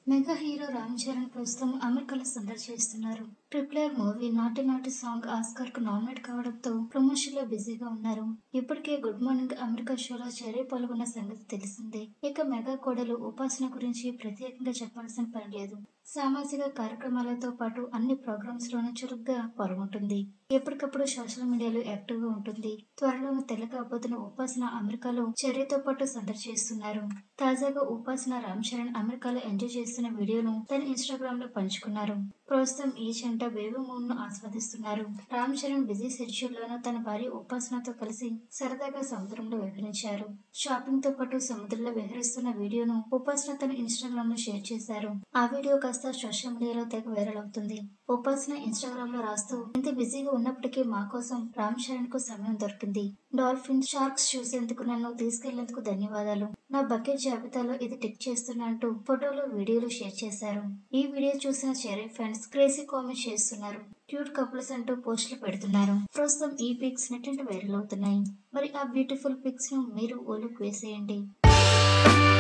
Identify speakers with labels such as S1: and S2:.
S1: mega hero Ram Charan ప్రస్తుతం అమెరికాలో సందడి చేస్తున్నారు ట్రిప్లర్ movie Naatu Naatu song Oscar కు నామినేట్ కావడంతో ప్రమోషన్ లో బిజీగా ఉన్నారు ఇప్పటికే గుడ్ మార్నింగ్ అమెరికా షోలో చెర్రీ పాల్గొన్న సంగతి తెలిసిందే ఇక మెగా కోడలు ఉపాసన గురించి ప్రత్యేకంగా చెప్పాల్సిన పని లేదు సామాజిక కార్యక్రమాలతో పాటు అన్ని ప్రోగ్రామ్స్ లోనూ చురుగ్గా పాల్గొంటుంది ఎప్పటికప్పుడు సోషల్ మీడియాలో యాక్టివ్ గా ఉంటుంది త్వరలోనే తెల్ల కాబోతున్న ఉపాసన అమెరికాలో చెర్రీతో పాటు సందడి చేస్తున్నారు తాజాగా ఉపాసన రామ్ చరణ్ అమెరికాలో ఎంజాయ్ చేస్తున్న వీడియోను తన ఇన్స్టాగ్రామ్ లో పంచుకున్నారు ప్రస్తుతం ఈ జంట బేబీ మూన్ ను ఆస్వాదిస్తున్నారు రామ్ చరణ్ బిజీ షెడ్యూల్ లోనూ తన భార్య ఉపాసనతో కలిసి సరదాగా సముద్రంలో విహరించారు షాపింగ్ తో పాటు సముద్రంలో విహరిస్తున్న వీడియోను ఉపాసన తన ఇన్స్టాగ్రామ్ లో షేర్ చేశారు ఆ వీడియో కాస్త సోషల్ మీడియాలో తెగ వైరల్ అవుతుంది ఉపాసన ఇన్స్టాగ్రామ్ లో రాస్తూ ఇంత బిజీగా ఉన్నప్పటికీ మా కోసం రామ్ చరణ్ కు సమయం దొరికింది డాల్ఫిన్ షార్క్స్ చూసేందుకు నన్ను తీసుకెళ్లేందుకు ధన్యవాదాలు నా బకెట్ జాబితాలో ఇది టిక్ చేస్తున్నా అంటూ ఫోటోలు వీడియోలు షేర్ చేశారు ఈ వీడియో చూసిన చెరీ ఫ్యాన్స్ క్రేజీ కామెంట్ చేస్తున్నారు క్యూట్ కపుల్స్ అంటూ పోస్టులు పెడుతున్నారు ప్రస్తుతం ఈ పిక్స్ నెట్టింట వైరల్ అవుతున్నాయి మరి ఆ బ్యూటిఫుల్ పిక్స్ ను మీరు ఓ లుక్ వేసేయండి